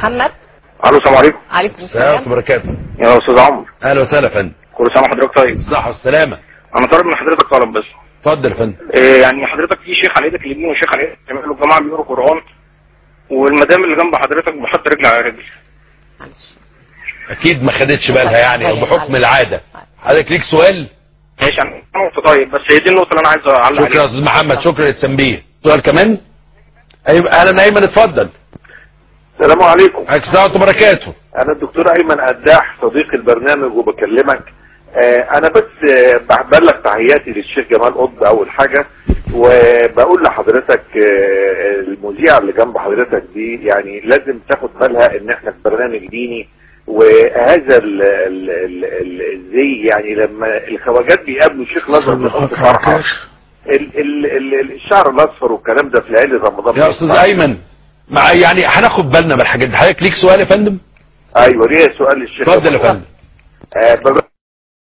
محمد الو السلام عليكم عليكم السلام السلام وبركاته يا استاذ عمرو اهلا وسهلا يا فندم كل سنه وحضرتك طيب الصحة والسلامة انا طالب من حضرتك طلب بس اتفضل يا فندم إيه يعني حضرتك في شيخ على ايدك اليمين وشيخ على ايدك الشمال والجماعه بيقروا قران والمدام اللي جنب حضرتك بحط رجل على رجل معلش اكيد ما خدتش بالها يعني او طيب، بحكم معلش. العادة حضرتك ليك سؤال ماشي يعني انا قلت طيب بس هي دي النقطه اللي انا عايز اعلق شكرا يا عليها استاذ محمد شكرا للتنبيه سؤال كمان ايوه اهلا ايمن اتفضل السلام عليكم عليكم السلام وبركاته انا الدكتور ايمن قداح صديق البرنامج وبكلمك آه انا بس آه ببلغ تحياتي للشيخ جمال قطب اول حاجة وبقول لحضرتك آه المذيعة اللي جنب حضرتك دي يعني لازم تاخد بالها ان احنا في برنامج ديني وهذا ال- ال- ال- ال- الزي يعني لما الخواجات بيقابلوا الشيخ الازهر بيحط فرحة ال- ال- ال- الشعر الاصفر والكلام ده في ليالي رمضان يا استاذ ايمن مع يعني هناخد بالنا من الحاجات دي حضرتك ليك سؤال يا فندم ايوه ليه سؤال للشيخ اتفضل يا فندم آه، بب-